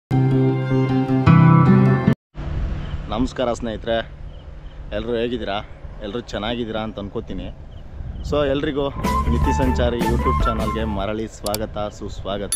ನಮಸ್ಕಾರ ಸ್ನೇಹಿತರೆ ಎಲ್ಲರೂ ಹೇಗಿದ್ದೀರಾ ಎಲ್ಲರೂ ಚೆನ್ನಾಗಿದ್ದೀರಾ ಅಂತ ಅನ್ಕೋತೀನಿ ಸೊ ಎಲ್ರಿಗೂ ನಿತಿ ಸಂಚಾರಿ ಯೂಟ್ಯೂಬ್ ಚಾನಲ್ಗೆ ಮರಳಿ ಸ್ವಾಗತ ಸುಸ್ವಾಗತ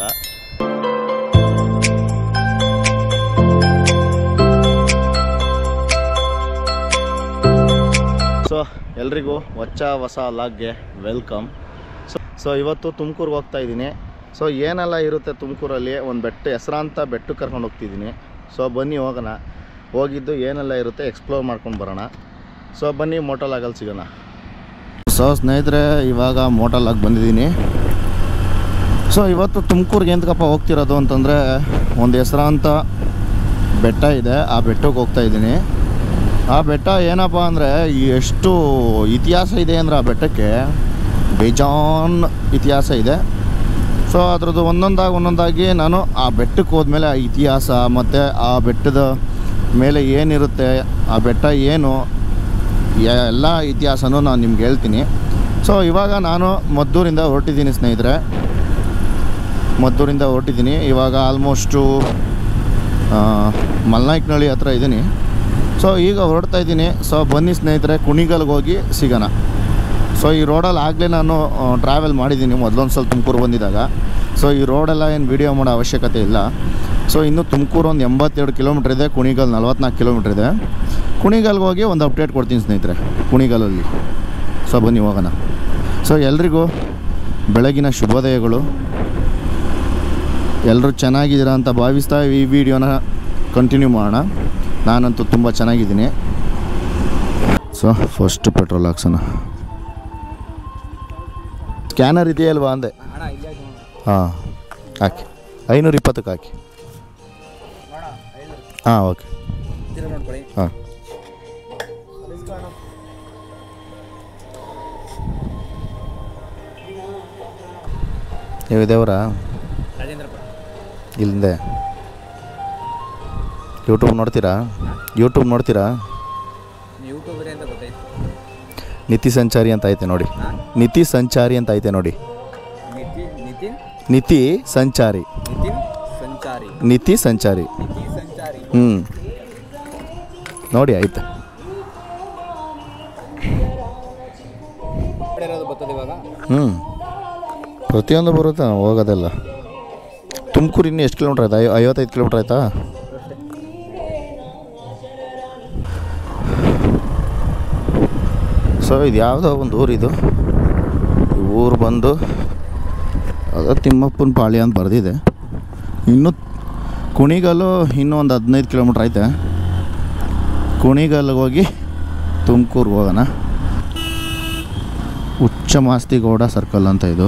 ಸೊ ಎಲ್ರಿಗೂ ಹೊಚ್ಚ ಹೊಸ ಲಾಗ್ಗೆ ವೆಲ್ಕಮ್ ಸೊ ಸೊ ಇವತ್ತು ತುಮಕೂರಿಗೆ ಹೋಗ್ತಾ ಇದ್ದೀನಿ ಸೊ ಏನೆಲ್ಲ ಇರುತ್ತೆ ತುಮಕೂರಲ್ಲಿ ಒಂದು ಬೆಟ್ಟ ಹೆಸರಾಂತ ಬೆಟ್ಟಕ್ಕೆ ಕರ್ಕೊಂಡು ಹೋಗ್ತಿದ್ದೀನಿ ಸೊ ಬನ್ನಿ ಹೋಗೋಣ ಹೋಗಿದ್ದು ಏನೆಲ್ಲ ಇರುತ್ತೆ ಎಕ್ಸ್ಪ್ಲೋರ್ ಮಾಡ್ಕೊಂಡು ಬರೋಣ ಸೊ ಬನ್ನಿ ಮೋಟೋಲಾಗಲ್ಲಿ ಸಿಗೋಣ ಸೊ ಸ್ನೇಹಿತರೆ ಇವಾಗ ಮೋಟೋಲಾಗ್ ಬಂದಿದ್ದೀನಿ ಸೊ ಇವತ್ತು ತುಮಕೂರಿಗೆ ಎಂತಕಪ್ಪ ಹೋಗ್ತಿರೋದು ಅಂತಂದರೆ ಒಂದು ಹೆಸರಾಂತ ಬೆಟ್ಟ ಇದೆ ಆ ಬೆಟ್ಟಕ್ಕೆ ಹೋಗ್ತಾ ಇದ್ದೀನಿ ಆ ಬೆಟ್ಟ ಏನಪ್ಪ ಅಂದರೆ ಎಷ್ಟು ಇತಿಹಾಸ ಇದೆ ಅಂದರೆ ಆ ಬೆಟ್ಟಕ್ಕೆ ಬೇಜಾನ್ ಇತಿಹಾಸ ಇದೆ ಸೊ ಅದ್ರದ್ದು ಒಂದೊಂದಾಗಿ ಒಂದೊಂದಾಗಿ ನಾನು ಆ ಬೆಟ್ಟಕ್ಕೆ ಹೋದ್ಮೇಲೆ ಆ ಇತಿಹಾಸ ಮತ್ತು ಆ ಬೆಟ್ಟದ ಮೇಲೆ ಏನಿರುತ್ತೆ ಆ ಬೆಟ್ಟ ಏನು ಯ- ಎಲ್ಲ ಇತಿಹಾಸನೂ ನಾನು ನಿಮ್ಗೆ ಹೇಳ್ತೀನಿ ಸೊ ಇವಾಗ ನಾನು ಮದ್ದೂರಿಂದ ಹೊರಟಿದ್ದೀನಿ ಸ್ನೇಹಿತರೆ ಮದ್ದೂರಿಂದ ಹೊರಟಿದ್ದೀನಿ ಇವಾಗ ಆಲ್ಮೋಸ್ಟು ಮಲ್ನಾಯ್ಕನಹಳ್ಳಿ ಹತ್ರ ಇದ್ದೀನಿ ಸೊ ಈಗ ಹೊರಡ್ತಾ ಇದ್ದೀನಿ ಸೊ ಬನ್ನಿ ಸ್ನೇಹಿತರೆ ಕುಣಿಗಲ್ಗೆ ಹೋಗಿ ಸಿಗೋಣ ಸೊ ಈ ರೋಡಲ್ಲಿ ಆಗಲೇ ನಾನು ಟ್ರಾವೆಲ್ ಮಾಡಿದ್ದೀನಿ ಮೊದಲೊಂದು ಸಲ ತುಮಕೂರು ಬಂದಿದ್ದಾಗ ಸೊ ಈ ರೋಡೆಲ್ಲ ಏನು ವೀಡಿಯೋ ಮಾಡೋ ಅವಶ್ಯಕತೆ ಇಲ್ಲ ಸೊ ಇನ್ನು ತುಮಕೂರು ಒಂದು ಎಂಬತ್ತೆರಡು ಕಿಲೋಮೀಟ್ರ್ ಇದೆ ಕುಣಿಗಲ್ ನಲ್ವತ್ನಾಲ್ಕು ಕಿಲೋಮೀಟ್ರ್ ಇದೆ ಕುಣಿಗಲ್ಗೆ ಹೋಗಿ ಒಂದು ಅಪ್ಡೇಟ್ ಕೊಡ್ತೀನಿ ಸ್ನೇಹಿತರೆ ಕುಣಿಗಲಲ್ಲಿ ಸೊ ಬನ್ನಿ ಹೋಗೋಣ ಸೊ ಎಲ್ರಿಗೂ ಬೆಳಗಿನ ಶುಭೋದಯಗಳು ಎಲ್ಲರೂ ಚೆನ್ನಾಗಿದ್ದೀರಾ ಅಂತ ಭಾವಿಸ್ತಾ ಈ ವಿಡಿಯೋನ ಕಂಟಿನ್ಯೂ ಮಾಡೋಣ ನಾನಂತೂ ತುಂಬ ಚೆನ್ನಾಗಿದ್ದೀನಿ ಸೊ ಫಸ್ಟ್ ಪೆಟ್ರೋಲ್ ಹಾಕ್ಸೋಣ ಸ್ಕ್ಯಾನರ್ ಇದೆಯಲ್ವಾ ಅಂದೆ ಅಣ್ಣ ಇಲ್ಲೇ ಆಯ್ತು ನೋಡು. ಹಾಂ ಹಾಕಿ ಐನೂರ ಇಪ್ಪತ್ತಕ್ಕೆ ಹಾಕಿ ನೋಡ ಐದು ಹಾಂ ಓಕೆ ತಿರುಗಿ ನೋಡ್ಕೊಳ್ಳಿ ಹಾಂ ನೀವು ದೇವರಾ ರಾಜೇಂದ್ರಪುರ ಇಲ್ಲಿಂದೆ ಯೂಟ್ಯೂಬ್ ನೋಡ್ತೀರಾ ಯೂಟ್ಯೂಬ್ ನೋಡ್ತೀರಾ ಯೂಟ್ಯೂಬರೇ ಅಂತ ಗೊತ್ತಾಯ್ತು ನಿತಿ ಸಂಚಾರಿ ಅಂತ ಐತೆ ನೋಡಿ ಹಾಂ ನಿತಿ ಸಂಚಾರಿ ಅಂತ ಐತೆ ನೋಡಿ ನಿತಿನ್ ನಿತಿನ್ ನಿತಿ ಸಂಚಾರಿ ನಿತಿನ್ ಸಂಚಾರಿ ನಿತಿ ಸಂಚಾರಿ ನಿತಿ ಸಂಚಾರಿ ಹ್ಞೂ ನೋಡಿ ಆಯ್ತು ಕಡೆ ಇರೋದು ಬರ್ತದೆ ಇವಾಗ ಹ್ಞೂ ಪ್ರತಿಯೊಂದು ಬರುತ್ತೆ ಹೋಗೋದೆಲ್ಲ ತುಮಕೂರು ಇನ್ನೂ ಎಷ್ಟು ಕಿಲೋಮೀಟ್ರ್ ಆಯ್ತಾ ಐ- ಐವತ್ತೈದು ಕಿಲೋಮೀಟ್ರ್ ಆಯ್ತಾ ಸೊ ಇದು ಯಾವುದೋ ಒಂದು ಊರಿದು ಈ ಊರು ಬಂದು ಅದು ತಿಮ್ಮಪ್ಪನ ಪಾಳ್ಯ ಅಂತ ಬರೆದಿದೆ ಇನ್ನು ಕುಣಿಗಲ್ಲು ಇನ್ನೂ ಒಂದು ಹದಿನೈದು ಕಿಲೋಮೀಟ್ರ್ ಐತೆ ಕುಣಿಗಲ್ಗೆ ಹೋಗಿ ತುಮಕೂರ್ಗೆ ಹೋಗೋಣ ಉಚ್ಚ ಮಾಸ್ತಿಗೌಡ ಸರ್ಕಲ್ ಅಂತ ಇದು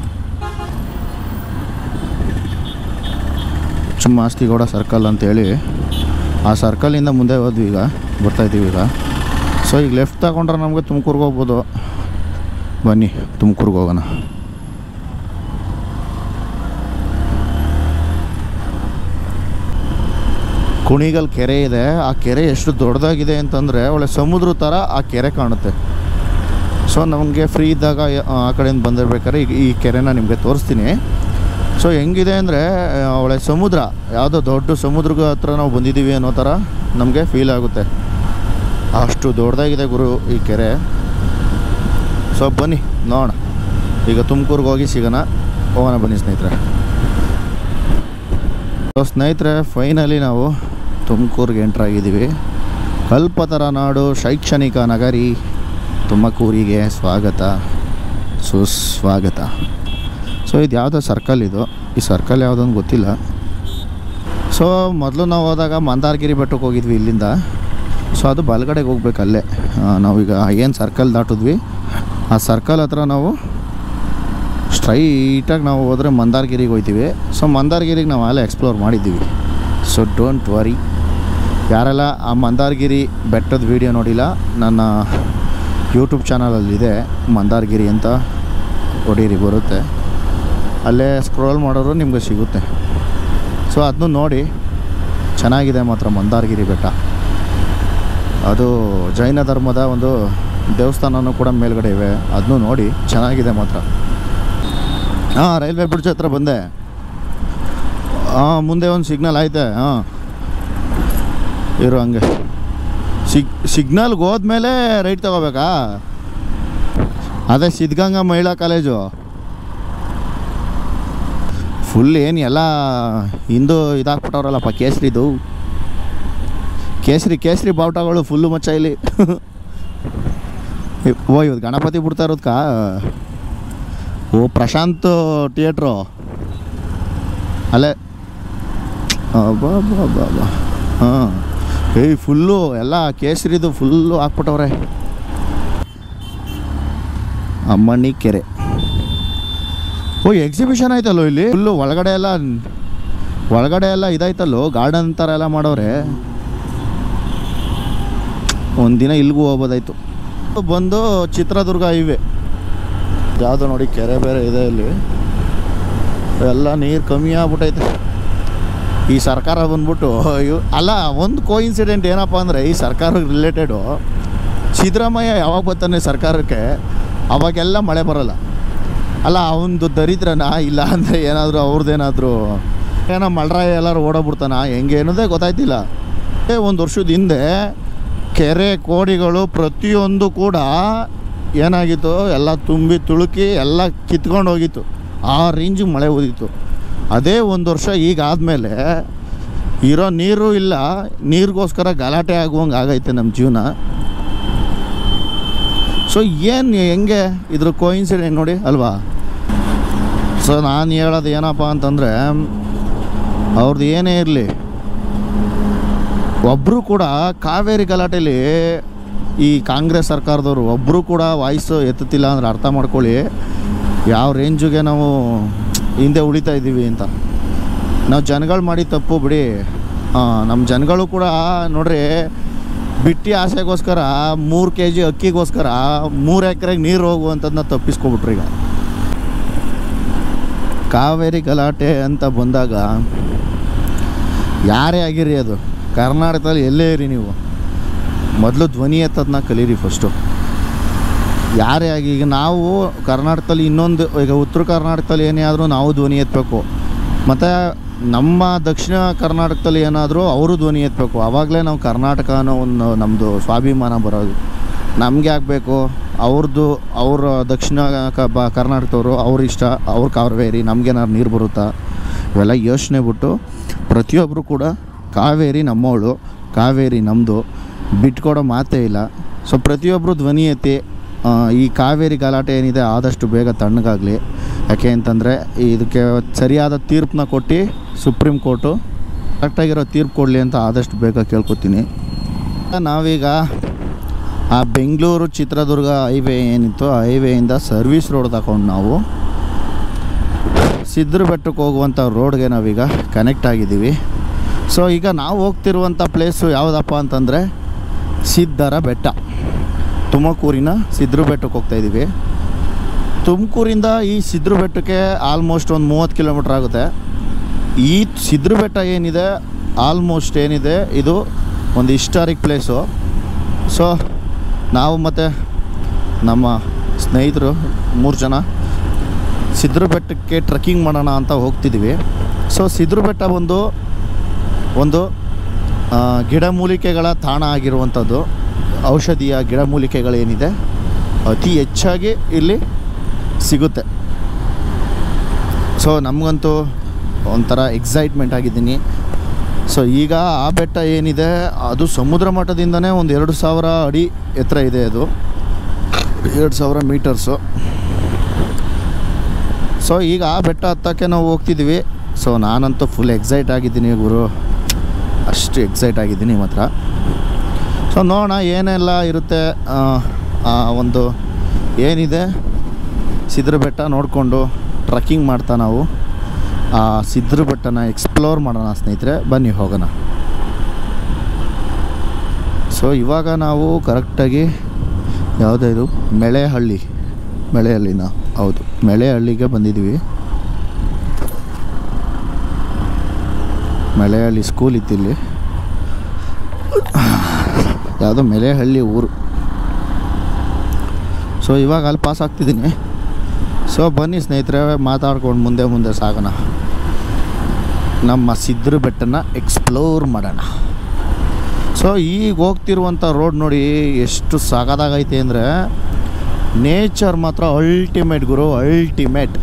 ಉಚ್ಚ ಮಾಸ್ತಿಗೌಡ ಸರ್ಕಲ್ ಅಂತೇಳಿ ಆ ಸರ್ಕಲಿಂದ ಮುಂದೆ ಹೋದ್ವಿ ಈಗ ಬರ್ತಾಯಿದ್ದೀವಿ ಈಗ ಸೊ ಈಗ ಲೆಫ್ಟ್ ತಗೊಂಡ್ರೆ ನಮಗೆ ತುಮಕೂರ್ಗೆ ಹೋಗ್ಬೋದು ಬನ್ನಿ ತುಮಕೂರ್ಗೆ ಹೋಗೋಣ ಕುಣಿಗಲ್ ಕೆರೆ ಇದೆ ಆ ಕೆರೆ ಎಷ್ಟು ದೊಡ್ಡದಾಗಿದೆ ಅಂತಂದರೆ ಒಳ್ಳೆ ಸಮುದ್ರ ಥರ ಆ ಕೆರೆ ಕಾಣುತ್ತೆ ಸೊ ನಮಗೆ ಫ್ರೀ ಇದ್ದಾಗ ಆ ಕಡೆಯಿಂದ ಬಂದಿರ್ಬೇಕಾದ್ರೆ ಈಗ ಈ ಕೆರೆನ ನಿಮಗೆ ತೋರಿಸ್ತೀನಿ ಸೊ ಹೆಂಗಿದೆ ಅಂದರೆ ಒಳ್ಳೆ ಸಮುದ್ರ ಯಾವುದೋ ದೊಡ್ಡ ಸಮುದ್ರದ ಹತ್ರ ನಾವು ಬಂದಿದ್ದೀವಿ ಅನ್ನೋ ಥರ ನಮಗೆ ಫೀಲ್ ಆಗುತ್ತೆ ಅಷ್ಟು ದೊಡ್ಡದಾಗಿದೆ ಗುರು ಈ ಕೆರೆ ಸೊ ಬನ್ನಿ ನೋಡೋಣ ಈಗ ತುಮಕೂರ್ಗೆ ಹೋಗಿ ಸಿಗೋಣ ಹೋಗೋಣ ಬನ್ನಿ ಸ್ನೇಹಿತರೆ ಸೊ ಸ್ನೇಹಿತರೆ ಫೈನಲಿ ನಾವು ತುಮಕೂರಿಗೆ ಎಂಟ್ರ್ ಆಗಿದ್ದೀವಿ ಕಲ್ಪತರ ನಾಡು ಶೈಕ್ಷಣಿಕ ನಗರಿ ತುಮಕೂರಿಗೆ ಸ್ವಾಗತ ಸುಸ್ವಾಗತ ಸೊ ಇದು ಯಾವುದೋ ಸರ್ಕಲ್ ಇದು ಈ ಸರ್ಕಲ್ ಯಾವುದಂತ ಗೊತ್ತಿಲ್ಲ ಸೊ ಮೊದಲು ನಾವು ಹೋದಾಗ ಮಂದಾರಗಿರಿ ಬೆಟ್ಟಕ್ಕೆ ಹೋಗಿದ್ವಿ ಇಲ್ಲಿಂದ ಸೊ ಅದು ಬಲಗಡೆಗೆ ಹೋಗ್ಬೇಕು ಅಲ್ಲೇ ಆ, ನಾವೀಗ ಏನು ಸರ್ಕಲ್ ದಾಟಿದ್ವಿ ಆ ಸರ್ಕಲ್ ಹತ್ರ ನಾವು ಸ್ಟ್ರೈಟಾಗಿ ನಾವು ಹೋದರೆ ಮಂದಾರಗಿರಿಗೆ ಹೋಗ್ತೀವಿ ಸೊ ಮಂದಾರಗಿರಿಗೆ ನಾವು ಅಲ್ಲೇ ಎಕ್ಸ್ಪ್ಲೋರ್ ಮಾಡಿದ್ದೀವಿ ಸೊ ಡೋಂಟ್ ವರಿ ಯಾರೆಲ್ಲ ಆ ಮಂದಾರಗಿರಿ ಬೆಟ್ಟದ ವೀಡಿಯೋ ನೋಡಿಲ್ಲ ನನ್ನ ಯೂಟ್ಯೂಬ್ ಚಾನಲಲ್ಲಿದೆ ಮಂದಾರಗಿರಿ ಅಂತ ಹೊಡೀರಿ ಬರುತ್ತೆ ಅಲ್ಲೇ ಸ್ಕ್ರೋಲ್ ಮಾಡೋರು ನಿಮಗೆ ಸಿಗುತ್ತೆ ಸೊ ಅದನ್ನು ನೋಡಿ ಚೆನ್ನಾಗಿದೆ ಮಾತ್ರ ಮಂದಾರಗಿರಿ ಬೆಟ್ಟ ಅದು ಜೈನ ಧರ್ಮದ ಒಂದು ದೇವಸ್ಥಾನನೂ ಕೂಡ ಮೇಲ್ಗಡೆ ಇವೆ ಅದನ್ನು ನೋಡಿ ಚೆನ್ನಾಗಿದೆ ಮಾತ್ರ ಹಾಂ ರೈಲ್ವೆ ಬ್ರಿಡ್ಜ್ ಹತ್ರ ಬಂದೆ ಹಾಂ ಮುಂದೆ ಒಂದು ಸಿಗ್ನಲ್ ಐತೆ ಹಾಂ ಇರು ಹಂಗೆ ಸಿಗ್ ಸಿಗ್ನಲ್ಗೆ ಹೋದ್ಮೇಲೆ ರೈಟ್ ತಗೋಬೇಕಾ ಅದೇ ಸಿದ್ಧಗಂಗಾ ಮಹಿಳಾ ಕಾಲೇಜು ಫುಲ್ ಏನು ಎಲ್ಲ ಹಿಂದೂ ಇದಾಕ್ಬಿಟ್ಟವ್ರಲ್ಲಪ್ಪ ಕೇಸರಿದು ಕೇಸರಿ ಕೇಸರಿ ಬಾವುಟಗಳು ಫುಲ್ಲು ಮಚ್ಚ ಇಲ್ಲಿ ಓ ಇವತ್ತು ಗಣಪತಿ ಬಿಡ್ತಾ ಇರೋದ್ಕಾ ಓ ಪ್ರಶಾಂತ್ ಥಿಯೇಟ್ರು ಅಲ್ಲೇ ಬಾ ಬಾ ಬಾ ಬಾ ಹಾಂ ಏಯ್ ಫುಲ್ಲು ಎಲ್ಲ ಕೇಸರಿದು ಫುಲ್ಲು ಹಾಕ್ಬಿಟ್ಟವ್ರೆ ಅಮ್ಮಣ್ಣಿ ಕೆರೆ ಓ ಎಕ್ಸಿಬಿಷನ್ ಆಯ್ತಲ್ಲೋ ಇಲ್ಲಿ ಫುಲ್ಲು ಒಳಗಡೆ ಎಲ್ಲ ಒಳಗಡೆ ಎಲ್ಲ ಇದಾಯ್ತಲ್ಲೋ ಗಾರ್ಡನ್ ಥರ ಎಲ್ಲ ಮಾಡವ್ರೆ ಒಂದಿನ ಇಲ್ಲಿಗೂ ಹೋಗ್ಬೋದಾಯ್ತು ಬಂದು ಚಿತ್ರದುರ್ಗ ಹೈವೇ ಯಾವುದೋ ನೋಡಿ ಕೆರೆ ಬೇರೆ ಇದೆ ಇಲ್ಲಿ ಎಲ್ಲ ನೀರು ಕಮ್ಮಿ ಆಗ್ಬಿಟ್ಟೈತೆ ಈ ಸರ್ಕಾರ ಬಂದ್ಬಿಟ್ಟು ಇವ್ ಅಲ್ಲ ಒಂದು ಕೋಇನ್ಸಿಡೆಂಟ್ ಏನಪ್ಪ ಅಂದರೆ ಈ ಸರ್ಕಾರಕ್ಕೆ ರಿಲೇಟೆಡು ಸಿದ್ದರಾಮಯ್ಯ ಯಾವಾಗ ಬರ್ತಾನೆ ಸರ್ಕಾರಕ್ಕೆ ಅವಾಗೆಲ್ಲ ಮಳೆ ಬರಲ್ಲ ಅಲ್ಲ ಅವನದು ದರಿದ್ರನ ಇಲ್ಲ ಅಂದರೆ ಏನಾದರೂ ಅವ್ರದ್ದೇನಾದರೂ ಏನೋ ಮಳ್ರಾಯ ಎಲ್ಲರೂ ಓಡೋಗ್ಬಿಡ್ತಾನ ಹೆಂಗೆ ಅನ್ನೋದೇ ಗೊತ್ತಾಯ್ತಿಲ್ಲ ಏ ಒಂದು ವರ್ಷದ ಹಿಂದೆ ಕೆರೆ ಕೋಡಿಗಳು ಪ್ರತಿಯೊಂದು ಕೂಡ ಏನಾಗಿತ್ತು ಎಲ್ಲ ತುಂಬಿ ತುಳುಕಿ ಎಲ್ಲ ಕಿತ್ಕೊಂಡು ಹೋಗಿತ್ತು ಆ ರೇಂಜಿಗೆ ಮಳೆ ಓದಿತ್ತು ಅದೇ ಒಂದು ವರ್ಷ ಈಗ ಆದಮೇಲೆ ಇರೋ ನೀರು ಇಲ್ಲ ನೀರಿಗೋಸ್ಕರ ಗಲಾಟೆ ಆಗುವಂಗೆ ಆಗೈತೆ ನಮ್ಮ ಜೀವನ ಸೊ ಏನು ಹೆಂಗೆ ಇದ್ರ ಕೋಇನ್ಸಿಡೆಂಟ್ ನೋಡಿ ಅಲ್ವಾ ಸೊ ನಾನು ಹೇಳೋದು ಏನಪ್ಪ ಅಂತಂದರೆ ಅವ್ರದ್ದು ಏನೇ ಇರಲಿ ಒಬ್ಬರು ಕೂಡ ಕಾವೇರಿ ಗಲಾಟೆಲಿ ಈ ಕಾಂಗ್ರೆಸ್ ಸರ್ಕಾರದವರು ಒಬ್ಬರು ಕೂಡ ವಾಯ್ಸು ಎತ್ತುತ್ತಿಲ್ಲ ಅಂದ್ರೆ ಅರ್ಥ ಮಾಡ್ಕೊಳ್ಳಿ ಯಾವ ರೇಂಜಿಗೆ ನಾವು ಹಿಂದೆ ಉಳಿತಾ ಇದ್ದೀವಿ ಅಂತ ನಾವು ಜನಗಳು ಮಾಡಿ ತಪ್ಪು ಬಿಡಿ ನಮ್ಮ ಜನಗಳು ಕೂಡ ನೋಡ್ರಿ ಬಿಟ್ಟಿ ಆಸೆಗೋಸ್ಕರ ಮೂರು ಕೆ ಜಿ ಅಕ್ಕಿಗೋಸ್ಕರ ಮೂರು ಎಕರೆಗೆ ನೀರು ಹೋಗುವಂಥದ್ದನ್ನ ತಪ್ಪಿಸ್ಕೊಬಿಟ್ರು ಈಗ ಕಾವೇರಿ ಗಲಾಟೆ ಅಂತ ಬಂದಾಗ ಯಾರೇ ಆಗಿರಿ ಅದು ಕರ್ನಾಟಕದಲ್ಲಿ ಎಲ್ಲೇ ಇರಿ ನೀವು ಮೊದಲು ಧ್ವನಿ ಎತ್ತದನ್ನ ಕಲೀರಿ ಫಸ್ಟು ಯಾರೇ ಆಗಿ ಈಗ ನಾವು ಕರ್ನಾಟಕದಲ್ಲಿ ಇನ್ನೊಂದು ಈಗ ಉತ್ತರ ಕರ್ನಾಟಕದಲ್ಲಿ ಏನೇ ಆದರೂ ನಾವು ಧ್ವನಿ ಎತ್ತಬೇಕು ಮತ್ತು ನಮ್ಮ ದಕ್ಷಿಣ ಕರ್ನಾಟಕದಲ್ಲಿ ಏನಾದರೂ ಅವರು ಧ್ವನಿ ಎತ್ತಬೇಕು ಆವಾಗಲೇ ನಾವು ಕರ್ನಾಟಕ ಅನ್ನೋ ಒಂದು ನಮ್ಮದು ಸ್ವಾಭಿಮಾನ ಬರೋದು ನಮಗೆ ಆಗಬೇಕು ಅವ್ರದ್ದು ಅವ್ರ ದಕ್ಷಿಣ ಕ ಬ ಕರ್ನಾಟಕದವರು ಅವ್ರ ಇಷ್ಟ ಅವ್ರ ಕಾವೇರಿ ನಮಗೇನಾದ್ರು ನೀರು ಬರುತ್ತಾ ಇವೆಲ್ಲ ಯೋಚನೆ ಬಿಟ್ಟು ಪ್ರತಿಯೊಬ್ಬರು ಕೂಡ ಕಾವೇರಿ ನಮ್ಮವಳು ಕಾವೇರಿ ನಮ್ಮದು ಬಿಟ್ಕೊಡೋ ಮಾತೇ ಇಲ್ಲ ಸೊ ಪ್ರತಿಯೊಬ್ಬರು ಧ್ವನಿ ಎತ್ತಿ ಆ, ಈ ಕಾವೇರಿ ಗಲಾಟೆ ಏನಿದೆ ಆದಷ್ಟು ಬೇಗ ತಣ್ಣಗಾಗಲಿ ಯಾಕೆ ಅಂತಂದರೆ ಇದಕ್ಕೆ ಸರಿಯಾದ ತೀರ್ಪನ್ನ ಕೊಟ್ಟು ಸುಪ್ರೀಂ ಕೋರ್ಟು ಕರೆಕ್ಟಾಗಿರೋ ತೀರ್ಪು ಕೊಡಲಿ ಅಂತ ಆದಷ್ಟು ಬೇಗ ಕೇಳ್ಕೊತೀನಿ ನಾವೀಗ ಆ ಬೆಂಗಳೂರು ಚಿತ್ರದುರ್ಗ ಹೈವೇ ಏನಿತ್ತು ಆ ಹೈವೇಯಿಂದ ಸರ್ವಿಸ್ ರೋಡ್ ತಗೊಂಡು ನಾವು ಸಿದ್ರ ಬೆಟ್ಟಕ್ಕೆ ಹೋಗುವಂಥ ರೋಡ್ಗೆ ನಾವೀಗ ಕನೆಕ್ಟ್ ಆಗಿದ್ದೀವಿ ಸೊ ಈಗ ನಾವು ಹೋಗ್ತಿರುವಂಥ ಪ್ಲೇಸು ಯಾವುದಪ್ಪ ಅಂತಂದರೆ ಸಿದ್ದರ ಬೆಟ್ಟ ತುಮಕೂರಿನ ಸಿದ್ರ ಬೆಟ್ಟಕ್ಕೆ ಹೋಗ್ತಾ ಇದ್ದೀವಿ ತುಮಕೂರಿಂದ ಈ ಸಿದ್ರ ಬೆಟ್ಟಕ್ಕೆ ಆಲ್ಮೋಸ್ಟ್ ಒಂದು ಮೂವತ್ತು ಕಿಲೋಮೀಟ್ರ್ ಆಗುತ್ತೆ ಈ ಸಿದ್ರ ಬೆಟ್ಟ ಏನಿದೆ ಆಲ್ಮೋಸ್ಟ್ ಏನಿದೆ ಇದು ಒಂದು ಹಿಸ್ಟಾರಿಕ್ ಪ್ಲೇಸು ಸೊ ನಾವು ಮತ್ತು ನಮ್ಮ ಸ್ನೇಹಿತರು ಮೂರು ಜನ ಸಿದ್ರ ಬೆಟ್ಟಕ್ಕೆ ಟ್ರೆಕ್ಕಿಂಗ್ ಮಾಡೋಣ ಅಂತ ಹೋಗ್ತಿದ್ದೀವಿ ಸೊ ಸಿದ್ರ ಬೆಟ್ಟ ಬಂದು ಒಂದು ಆ, ಗಿಡಮೂಲಿಕೆಗಳ ತಾಣ ಆಗಿರುವಂಥದ್ದು ಔಷಧೀಯ ಗಿಡಮೂಲಿಕೆಗಳೇನಿದೆ ಅತಿ ಹೆಚ್ಚಾಗಿ ಇಲ್ಲಿ ಸಿಗುತ್ತೆ ಸೊ ನಮಗಂತೂ ಒಂಥರ ಎಕ್ಸೈಟ್ಮೆಂಟ್ ಆಗಿದ್ದೀನಿ ಸೊ ಈಗ ಆ ಬೆಟ್ಟ ಏನಿದೆ ಅದು ಸಮುದ್ರ ಮಟ್ಟದಿಂದನೇ ಒಂದು ಎರಡು ಸಾವಿರ ಅಡಿ ಎತ್ತರ ಇದೆ ಅದು ಎರಡು ಸಾವಿರ ಮೀಟರ್ಸು ಸೊ ಈಗ ಆ ಬೆಟ್ಟ ಹತ್ತಕ್ಕೆ ನಾವು ಹೋಗ್ತಿದ್ದೀವಿ ಸೊ ನಾನಂತೂ ಫುಲ್ ಎಕ್ಸೈಟ್ ಆಗಿದ್ದೀನಿ ಗುರು ಅಷ್ಟು ಎಕ್ಸೈಟ್ ಆಗಿದ್ದೀನಿ ಮಾತ್ರ ಸೊ ನೋಡೋಣ ಏನೆಲ್ಲ ಇರುತ್ತೆ ಆ, ಆ ಒಂದು ಏನಿದೆ ಸಿದ್ರ ಬೆಟ್ಟ ನೋಡಿಕೊಂಡು ಟ್ರಕ್ಕಿಂಗ್ ಮಾಡ್ತಾ ನಾವು ಆ ಸಿದ್ರ ಬೆಟ್ಟನ ಎಕ್ಸ್ಪ್ಲೋರ್ ಮಾಡೋಣ ಸ್ನೇಹಿತರೆ ಬನ್ನಿ ಹೋಗೋಣ ಸೊ ಇವಾಗ ನಾವು ಕರೆಕ್ಟಾಗಿ ಯಾವುದೇ ಇದು ಮೆಳೆಹಳ್ಳಿ ಮೆಳೆಹಳ್ಳಿನ ಹೌದು ಮೆಳೆಹಳ್ಳಿಗೆ ಬಂದಿದ್ದೀವಿ ಮೆಳೆಹಳ್ಳಿ ಸ್ಕೂಲ್ ಇತ್ತಿಲ್ಲಿ ಯಾವುದೋ ಮೆಳೆಹಳ್ಳಿ ಊರು ಸೊ ಇವಾಗ ಅಲ್ಲಿ ಪಾಸ್ ಆಗ್ತಿದ್ದೀನಿ ಸೊ ಬನ್ನಿ ಸ್ನೇಹಿತರೆ ಮಾತಾಡ್ಕೊಂಡು ಮುಂದೆ ಮುಂದೆ ಸಾಗೋಣ ನಮ್ಮ ಸಿದ್ರ ಬೆಟ್ಟನ ಎಕ್ಸ್ಪ್ಲೋರ್ ಮಾಡೋಣ ಸೊ ಈಗ ಹೋಗ್ತಿರುವಂಥ ರೋಡ್ ನೋಡಿ ಎಷ್ಟು ಸಾಕಾಗೈತೆ ಅಂದರೆ ನೇಚರ್ ಮಾತ್ರ ಅಲ್ಟಿಮೇಟ್ ಗುರು ಅಲ್ಟಿಮೇಟ್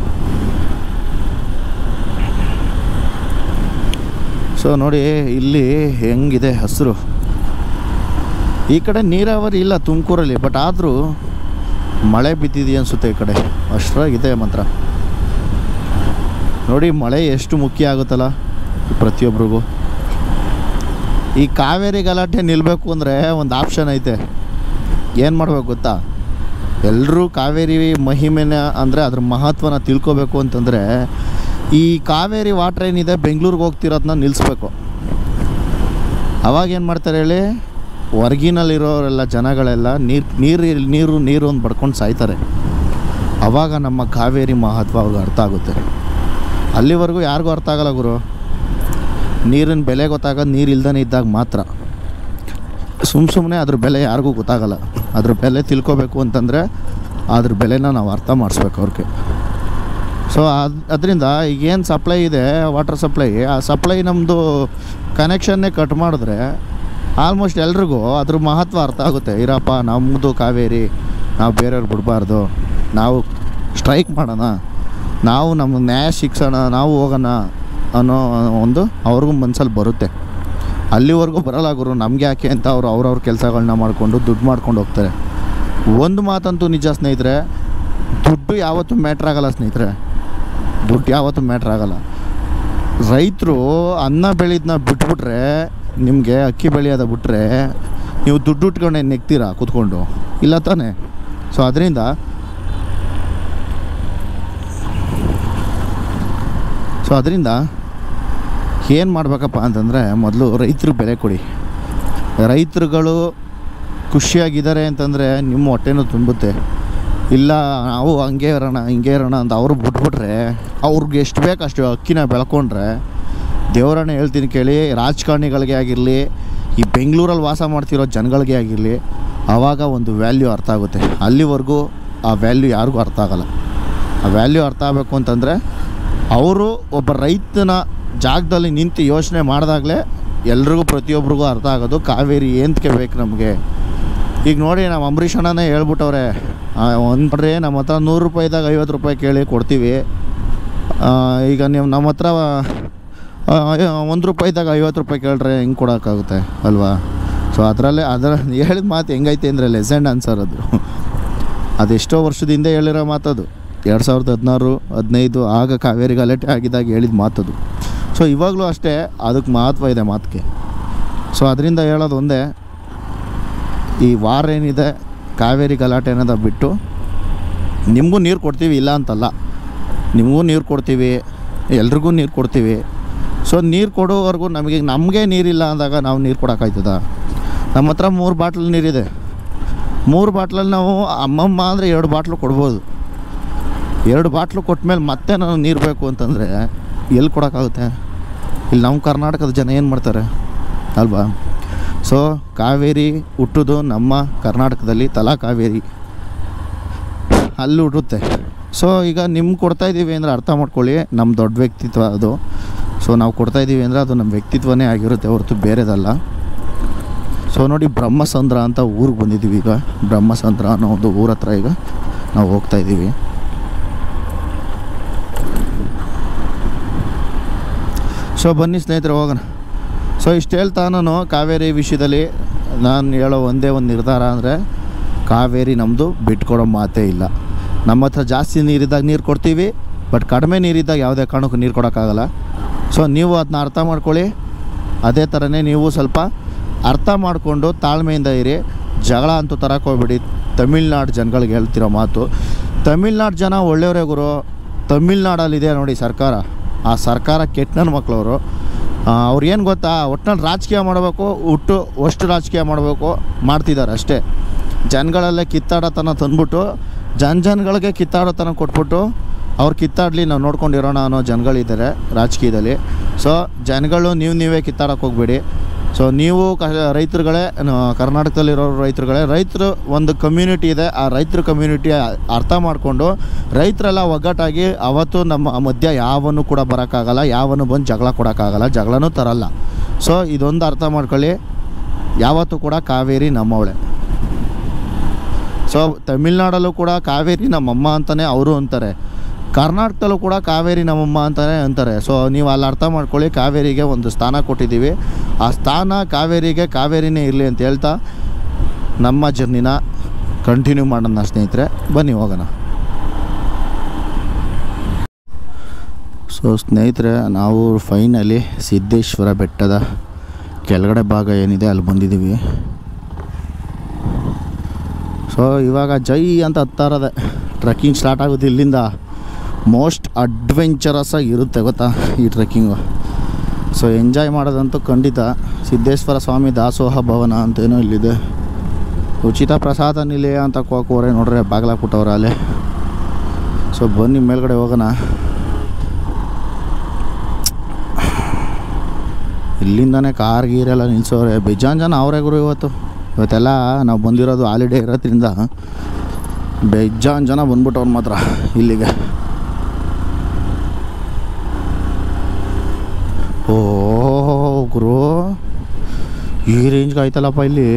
ಸೊ ನೋಡಿ ಇಲ್ಲಿ ಹೆಂಗಿದೆ ಹಸಿರು ಈ ಕಡೆ ನೀರಾವರಿ ಇಲ್ಲ ತುಮಕೂರಲ್ಲಿ ಬಟ್ ಆದರೂ ಮಳೆ ಬಿದ್ದಿದೆ ಅನಿಸುತ್ತೆ ಈ ಕಡೆ ಅಷ್ಟರಾಗಿದೆ ಮಾತ್ರ ನೋಡಿ ಮಳೆ ಎಷ್ಟು ಮುಖ್ಯ ಆಗುತ್ತಲ್ಲ ಪ್ರತಿಯೊಬ್ಬರಿಗೂ ಈ ಕಾವೇರಿ ಗಲಾಟೆ ನಿಲ್ಲಬೇಕು ಅಂದರೆ ಒಂದು ಆಪ್ಷನ್ ಐತೆ ಏನು ಮಾಡ್ಬೇಕು ಗೊತ್ತಾ ಎಲ್ಲರೂ ಕಾವೇರಿ ಮಹಿಮೆನ ಅಂದರೆ ಅದ್ರ ಮಹತ್ವನ ತಿಳ್ಕೊಬೇಕು ಅಂತಂದರೆ ಈ ಕಾವೇರಿ ವಾಟ್ರ್ ಏನಿದೆ ಬೆಂಗಳೂರಿಗೆ ಹೋಗ್ತಿರೋದನ್ನ ನಿಲ್ಲಿಸ್ಬೇಕು ಅವಾಗ ಏನು ಮಾಡ್ತಾರೆ ಹೇಳಿ ಹೊರ್ಗಿನಲ್ಲಿರೋರೆಲ್ಲ ಜನಗಳೆಲ್ಲ ನೀರು ನೀರು ನೀರು ನೀರು ಅಂತ ಬಡ್ಕೊಂಡು ಸಾಯ್ತಾರೆ ಅವಾಗ ನಮ್ಮ ಕಾವೇರಿ ಮಹತ್ವ ಅವ್ರಿಗೆ ಅರ್ಥ ಆಗುತ್ತೆ ಅಲ್ಲಿವರೆಗೂ ಯಾರಿಗೂ ಅರ್ಥ ಆಗಲ್ಲ ಗುರು ನೀರಿನ ಬೆಲೆ ಗೊತ್ತಾಗೋದು ನೀರು ಇಲ್ದೇ ಇದ್ದಾಗ ಮಾತ್ರ ಸುಮ್ಮ ಸುಮ್ಮನೆ ಅದ್ರ ಬೆಲೆ ಯಾರಿಗೂ ಗೊತ್ತಾಗಲ್ಲ ಅದ್ರ ಬೆಲೆ ತಿಳ್ಕೊಬೇಕು ಅಂತಂದರೆ ಅದ್ರ ಬೆಲೆನ ನಾವು ಅರ್ಥ ಮಾಡಿಸ್ಬೇಕು ಅವ್ರಿಗೆ ಸೊ ಅದು ಅದರಿಂದ ಈಗೇನು ಸಪ್ಲೈ ಇದೆ ವಾಟರ್ ಸಪ್ಲೈ ಆ ಸಪ್ಲೈ ನಮ್ಮದು ಕನೆಕ್ಷನ್ನೇ ಕಟ್ ಮಾಡಿದ್ರೆ ಆಲ್ಮೋಸ್ಟ್ ಎಲ್ರಿಗೂ ಅದ್ರ ಮಹತ್ವ ಅರ್ಥ ಆಗುತ್ತೆ ಇರಪ್ಪ ನಮ್ಮದು ಕಾವೇರಿ ನಾವು ಬೇರೆಯವ್ರು ಬಿಡಬಾರ್ದು ನಾವು ಸ್ಟ್ರೈಕ್ ಮಾಡೋಣ ನಾವು ನಮ್ಮ ನ್ಯಾಯ ಶಿಕ್ಷಣ ನಾವು ಹೋಗೋಣ ಅನ್ನೋ ಒಂದು ಅವ್ರಿಗೂ ಮನ್ಸಲ್ಲಿ ಬರುತ್ತೆ ಅಲ್ಲಿವರೆಗೂ ಬರಲ್ಲ ಗುರು ನಮಗೆ ಯಾಕೆ ಅಂತ ಅವರು ಅವ್ರವ್ರ ಕೆಲಸಗಳನ್ನ ಮಾಡಿಕೊಂಡು ದುಡ್ಡು ಮಾಡ್ಕೊಂಡು ಹೋಗ್ತಾರೆ ಒಂದು ಮಾತಂತೂ ನಿಜ ಸ್ನೇಹಿತರೆ ದುಡ್ಡು ಯಾವತ್ತೂ ಮ್ಯಾಟ್ರ್ ಆಗಲ್ಲ ಸ್ನೇಹಿತರೆ ದುಡ್ಡು ಯಾವತ್ತೂ ಮ್ಯಾಟ್ರ್ ಆಗಲ್ಲ ರೈತರು ಅನ್ನ ಬೆಳೆದನ್ನ ಬಿಟ್ಬಿಟ್ರೆ ನಿಮಗೆ ಅಕ್ಕಿ ಬೆಳೆಯೋದ ಬಿಟ್ರೆ ನೀವು ದುಡ್ಡು ಇಟ್ಕೊಂಡೆ ನೆಗ್ತೀರಾ ಕೂತ್ಕೊಂಡು ಇಲ್ಲ ತಾನೇ ಸೊ ಅದರಿಂದ ಸೊ ಅದರಿಂದ ಏನು ಮಾಡ್ಬೇಕಪ್ಪ ಅಂತಂದರೆ ಮೊದಲು ರೈತರಿಗೆ ಬೆಲೆ ಕೊಡಿ ರೈತರುಗಳು ಖುಷಿಯಾಗಿದ್ದಾರೆ ಅಂತಂದರೆ ನಿಮ್ಮ ಹೊಟ್ಟೆನೂ ತುಂಬುತ್ತೆ ಇಲ್ಲ ನಾವು ಹಂಗೆ ಇರೋಣ ಹಿಂಗೆ ಇರೋಣ ಅಂತ ಅವರು ಬಿಟ್ಬಿಟ್ರೆ ಅವ್ರಿಗೆ ಎಷ್ಟು ಬೇಕು ಅಷ್ಟು ಅಕ್ಕಿನ ಬೆಳ್ಕೊಂಡ್ರೆ ದೇವರನ್ನ ಹೇಳ್ತೀನಿ ಕೇಳಿ ರಾಜಕಾರಣಿಗಳಿಗೆ ಆಗಿರಲಿ ಈ ಬೆಂಗಳೂರಲ್ಲಿ ವಾಸ ಮಾಡ್ತಿರೋ ಜನಗಳಿಗೆ ಆಗಿರಲಿ ಆವಾಗ ಒಂದು ವ್ಯಾಲ್ಯೂ ಅರ್ಥ ಆಗುತ್ತೆ ಅಲ್ಲಿವರೆಗೂ ಆ ವ್ಯಾಲ್ಯೂ ಯಾರಿಗೂ ಅರ್ಥ ಆಗಲ್ಲ ಆ ವ್ಯಾಲ್ಯೂ ಅರ್ಥ ಆಗಬೇಕು ಅಂತಂದರೆ ಅವರು ಒಬ್ಬ ರೈತನ ಜಾಗದಲ್ಲಿ ನಿಂತು ಯೋಚನೆ ಮಾಡಿದಾಗಲೇ ಎಲ್ರಿಗೂ ಪ್ರತಿಯೊಬ್ಬರಿಗೂ ಅರ್ಥ ಆಗೋದು ಕಾವೇರಿ ಏನಕ್ಕೆ ಬೇಕು ನಮಗೆ ಈಗ ನೋಡಿ ನಮ್ಮ ಅಂಬರೀಷ್ ಅಣ್ಣನೇ ಹೇಳ್ಬಿಟ್ಟವ್ರೆ ಒಂದು ನೋಡ್ರಿ ನಮ್ಮ ಹತ್ರ ನೂರು ರೂಪಾಯಿದಾಗ ಐವತ್ತು ರೂಪಾಯಿ ಕೇಳಿ ಕೊಡ್ತೀವಿ ಆ, ಈಗ ನೀವು ನಮ್ಮ ಹತ್ರ ಒಂದು ರೂಪಾಯಿದಾಗ ಐವತ್ತು ರೂಪಾಯಿ ಕೇಳ್ರೆ ಹೆಂಗೆ ಕೊಡೋಕ್ಕಾಗುತ್ತೆ ಅಲ್ವಾ ಸೊ ಅದರಲ್ಲೇ ಅದರ ಹೇಳಿದ ಮಾತು ಹೆಂಗೈತೆ ಅಂದರೆ ಲೆಸೆಂಡ್ ಆನ್ಸರ್ ಅದು ಅದೆಷ್ಟೋ ವರ್ಷದಿಂದ ಹೇಳಿರೋ ಮಾತದು ಎರಡು ಸಾವಿರದ ಹದಿನಾರು ಹದಿನೈದು ಆಗ ಕಾವೇರಿ ಗಲಾಟೆ ಆಗಿದ್ದಾಗ ಹೇಳಿದ ಮಾತದು ಸೊ ಇವಾಗಲೂ ಅಷ್ಟೇ ಅದಕ್ಕೆ ಮಹತ್ವ ಇದೆ ಮಾತಿಗೆ ಸೊ ಅದರಿಂದ ಹೇಳೋದು ಒಂದೇ ಈ ವಾರ ಏನಿದೆ ಕಾವೇರಿ ಗಲಾಟೆ ಅನ್ನೋದ ಬಿಟ್ಟು ನಿಮಗೂ ನೀರು ಕೊಡ್ತೀವಿ ಇಲ್ಲ ಅಂತಲ್ಲ ನಿಮಗೂ ನೀರು ಕೊಡ್ತೀವಿ ಎಲ್ರಿಗೂ ನೀರು ಕೊಡ್ತೀವಿ ಸೊ ನೀರು ಕೊಡೋವರೆಗೂ ನಮಗೆ ನಮಗೆ ನೀರಿಲ್ಲ ಅಂದಾಗ ನಾವು ನೀರು ಕೊಡೋಕ್ಕಾಯ್ತದ ನಮ್ಮ ಹತ್ರ ಮೂರು ಬಾಟ್ಲ್ ನೀರಿದೆ ಮೂರು ಬಾಟ್ಲಲ್ಲಿ ನಾವು ಅಮ್ಮಮ್ಮ ಅಂದರೆ ಎರಡು ಬಾಟ್ಲು ಕೊಡ್ಬೋದು ಎರಡು ಬಾಟ್ಲು ಕೊಟ್ಮೇಲೆ ಮತ್ತೆ ನಾನು ನೀರು ಬೇಕು ಅಂತಂದರೆ ಎಲ್ಲಿ ಕೊಡೋಕ್ಕಾಗುತ್ತೆ ಇಲ್ಲಿ ನಮ್ಮ ಕರ್ನಾಟಕದ ಜನ ಏನು ಮಾಡ್ತಾರೆ ಅಲ್ವಾ ಸೊ ಕಾವೇರಿ ಹುಟ್ಟೋದು ನಮ್ಮ ಕರ್ನಾಟಕದಲ್ಲಿ ತಲಾ ಕಾವೇರಿ ಅಲ್ಲಿ ಹುಟ್ಟುತ್ತೆ ಸೊ ಈಗ ನಿಮ್ಗೆ ಕೊಡ್ತಾ ಇದ್ದೀವಿ ಅಂದರೆ ಅರ್ಥ ಮಾಡ್ಕೊಳ್ಳಿ ನಮ್ಮ ದೊಡ್ಡ ವ್ಯಕ್ತಿತ್ವ ಅದು ಸೊ ನಾವು ಕೊಡ್ತಾ ಇದ್ದೀವಿ ಅಂದರೆ ಅದು ನಮ್ಮ ವ್ಯಕ್ತಿತ್ವನೇ ಆಗಿರುತ್ತೆ ಹೊರತು ಬೇರೆದಲ್ಲ ಸೊ ನೋಡಿ ಬ್ರಹ್ಮಸಂದ್ರ ಅಂತ ಊರಿಗೆ ಬಂದಿದ್ದೀವಿ ಈಗ ಬ್ರಹ್ಮಸಂದ್ರ ಅನ್ನೋ ಒಂದು ಊರ ಹತ್ರ ಈಗ ನಾವು ಹೋಗ್ತಾ ಇದ್ದೀವಿ ಸೊ ಬನ್ನಿ ಸ್ನೇಹಿತರೆ ಹೋಗೋಣ ಸೊ ಇಷ್ಟು ಹೇಳ್ತಾ ನಾನು ಕಾವೇರಿ ವಿಷಯದಲ್ಲಿ ನಾನು ಹೇಳೋ ಒಂದೇ ಒಂದು ನಿರ್ಧಾರ ಅಂದರೆ ಕಾವೇರಿ ನಮ್ಮದು ಬಿಟ್ಕೊಡೋ ಮಾತೇ ಇಲ್ಲ ನಮ್ಮ ಹತ್ರ ಜಾಸ್ತಿ ನೀರಿದ್ದಾಗ ನೀರು ಕೊಡ್ತೀವಿ ಬಟ್ ಕಡಿಮೆ ನೀರಿದ್ದಾಗ ಯಾವುದೇ ಕಾರಣಕ್ಕೂ ನೀರು ಕೊಡೋಕ್ಕಾಗಲ್ಲ ಸೊ ನೀವು ಅದನ್ನ ಅರ್ಥ ಮಾಡ್ಕೊಳ್ಳಿ ಅದೇ ಥರನೇ ನೀವು ಸ್ವಲ್ಪ ಅರ್ಥ ಮಾಡಿಕೊಂಡು ತಾಳ್ಮೆಯಿಂದ ಇರಿ ಜಗಳ ಅಂತೂ ತರಕ್ಕೆ ಹೋಗ್ಬೇಡಿ ತಮಿಳ್ನಾಡು ಜನಗಳಿಗೆ ಹೇಳ್ತಿರೋ ಮಾತು ತಮಿಳ್ನಾಡು ಜನ ಒಳ್ಳೆಯವರೇ ಗುರು ತಮಿಳ್ನಾಡಲ್ಲಿದೆ ನೋಡಿ ಸರ್ಕಾರ ಆ ಸರ್ಕಾರ ಕೆಟ್ಟ ನನ್ನ ಮಕ್ಕಳವರು ಅವ್ರು ಏನು ಗೊತ್ತಾ ಒಟ್ಟಿನಲ್ಲಿ ರಾಜಕೀಯ ಮಾಡಬೇಕು ಹುಟ್ಟು ಅಷ್ಟು ರಾಜಕೀಯ ಮಾಡಬೇಕು ಮಾಡ್ತಿದ್ದಾರೆ ಅಷ್ಟೇ ಜನಗಳಲ್ಲೇ ಕಿತ್ತಾಡತನ ತಂದ್ಬಿಟ್ಟು ಜನ ಜನಗಳಿಗೆ ಕಿತ್ತಾಡೋತನ ಕೊಟ್ಬಿಟ್ಟು ಅವ್ರು ಕಿತ್ತಾಡಲಿ ನಾವು ನೋಡ್ಕೊಂಡಿರೋಣ ಅನ್ನೋ ಜನಗಳಿದ್ದಾರೆ ರಾಜಕೀಯದಲ್ಲಿ ಸೊ ಜನಗಳು ನೀವು ನೀವೇ ಕಿತ್ತಾಡಕ್ಕೆ ಹೋಗ್ಬೇಡಿ ಸೊ ನೀವು ಕ ರೈತರುಗಳೇ ನ- ಕರ್ನಾಟಕದಲ್ಲಿರೋ ರೈತರುಗಳೇ ರೈತರು ಒಂದು ಕಮ್ಯುನಿಟಿ ಇದೆ ಆ ರೈತರ ಕಮ್ಯುನಿಟಿ ಅರ್ಥ ಮಾಡಿಕೊಂಡು ರೈತರೆಲ್ಲ ಒಗ್ಗಟ್ಟಾಗಿ ಅವತ್ತು ನಮ್ಮ ಮಧ್ಯ ಯಾವನು ಕೂಡ ಬರೋಕ್ಕಾಗಲ್ಲ ಯಾವನು ಬಂದು ಜಗಳ ಕೊಡೋಕ್ಕಾಗಲ್ಲ ಜಗಳನೂ ತರಲ್ಲ ಸೊ ಇದೊಂದು ಅರ್ಥ ಮಾಡ್ಕೊಳ್ಳಿ ಯಾವತ್ತೂ ಕೂಡ ಕಾವೇರಿ ನಮ್ಮವಳೆ ಸೊ ತಮಿಳ್ನಾಡಲ್ಲೂ ಕೂಡ ಕಾವೇರಿ ನಮ್ಮಮ್ಮ ಅಂತಲೇ ಅವರು ಅಂತಾರೆ ಕರ್ನಾಟಕದಲ್ಲೂ ಕೂಡ ಕಾವೇರಿ ನಮ್ಮಮ್ಮ ಅಂತಲೇ ಅಂತಾರೆ ಸೊ ನೀವು ಅಲ್ಲಿ ಅರ್ಥ ಮಾಡ್ಕೊಳ್ಳಿ ಕಾವೇರಿಗೆ ಒಂದು ಸ್ಥಾನ ಕೊಟ್ಟಿದ್ದೀವಿ ಆ ಸ್ಥಾನ ಕಾವೇರಿಗೆ ಕಾವೇರಿನೇ ಇರಲಿ ಅಂತ ಹೇಳ್ತಾ ನಮ್ಮ ಜರ್ನಿನ ಕಂಟಿನ್ಯೂ ಮಾಡೋಣ ಸ್ನೇಹಿತರೆ ಬನ್ನಿ ಹೋಗೋಣ ಸೊ ಸ್ನೇಹಿತರೆ ನಾವು ಫೈನಲಿ ಸಿದ್ದೇಶ್ವರ ಬೆಟ್ಟದ ಕೆಳಗಡೆ ಭಾಗ ಏನಿದೆ ಅಲ್ಲಿ ಬಂದಿದ್ದೀವಿ ಸೊ ಇವಾಗ ಜೈ ಅಂತ ಹತ್ತಾ ಇರೋದೆ ಟ್ರೆಕ್ಕಿಂಗ್ ಸ್ಟಾರ್ಟ್ ಆಗುತ್ತೆ ಇಲ್ಲಿಂದ ಮೋಸ್ಟ್ ಅಡ್ವೆಂಚರಸ್ ಇರುತ್ತೆ ಗೊತ್ತಾ ಈ ಟ್ರೆಕ್ಕಿಂಗು ಸೊ ಎಂಜಾಯ್ ಮಾಡೋದಂತೂ ಖಂಡಿತ ಸಿದ್ದೇಶ್ವರ ಸ್ವಾಮಿ ದಾಸೋಹ ಭವನ ಅಂತೇನೋ ಇಲ್ಲಿದೆ ಉಚಿತ ಪ್ರಸಾದ ನಿಲಯ ಅಂತ ಕೋಕೋರೆ ನೋಡ್ರೆ ಬಾಗ್ಲಾಕ್ಬಿಟ್ಟವ್ರೆ ಅಲ್ಲೇ ಸೊ ಬನ್ನಿ ಮೇಲ್ಗಡೆ ಹೋಗೋಣ ಇಲ್ಲಿಂದನೇ ಕಾರ್ ಗೀರೆಲ್ಲ ನಿಲ್ಸೋರೆ ಬೇಜಾನ್ ಜನ ಅವರೇ ಗುರು ಇವತ್ತು ಇವತ್ತೆಲ್ಲ ನಾವು ಬಂದಿರೋದು ಹಾಲಿಡೇ ಇರೋದ್ರಿಂದ ಬೇಜಾನ್ ಜನ ಬಂದ್ಬಿಟ್ಟವ್ರು ಮಾತ್ರ ಇಲ್ಲಿಗೆ ಓ ಗುರು ಈ ರೇಂಜ್ಗೆ ಆಯ್ತಲ್ಲಪ್ಪ ಇಲ್ಲಿ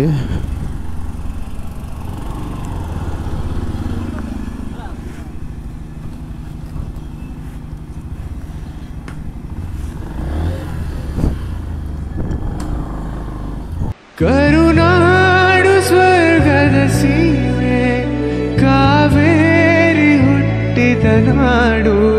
ಕರುನಾಡು ಸ್ವರ್ಗದ ಸೀಮೆ ಕಾವೇರಿ ಹುಟ್ಟಿದ ನಾಡು